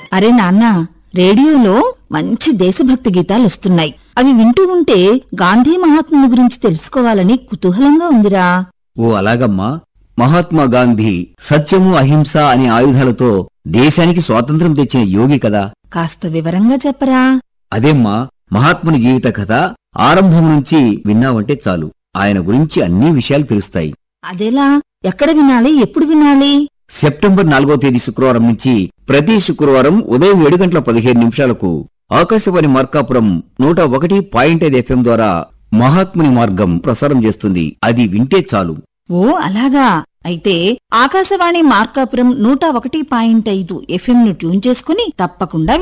అరే నాన్న రేడియోలో మంచి దేశభక్తి గీతాలు వస్తున్నాయి అవి వింటూ ఉంటే గాంధీ మహాత్ముని గురించి తెలుసుకోవాలని కుతూహలంగా ఉందిరా ఓ అలాగమ్మా మహాత్మా గాంధీ సత్యము అహింస అనే ఆయుధాలతో దేశానికి స్వాతంత్రం తెచ్చిన యోగి కదా కాస్త వివరంగా చెప్పరా అదేమ్మా మహాత్ముని జీవిత కథ ఆరంభం నుంచి విన్నావంటే చాలు ఆయన గురించి అన్ని విషయాలు తెలుస్తాయి అదెలా ఎక్కడ వినాలి ఎప్పుడు వినాలి సెప్టెంబర్ నాలుగో తేదీ శుక్రవారం నుంచి ప్రతి శుక్రవారం ఉదయం ఏడు గంటల పదిహేను నిమిషాలకు ఆకాశవాణి మార్కాపురం నూట ఒకటి పాయింట్ ఐదు ఎఫ్ఎం ద్వారా మహాత్ముని మార్గం ప్రసారం చేస్తుంది అది వింటే చాలు ఓ అలాగా అయితే ఆకాశవాణి మార్కాపురం నూట ఒకటి పాయింట్ ఐదు ఎఫ్ఎం ను ట్యూన్ చేసుకుని తప్పకుండా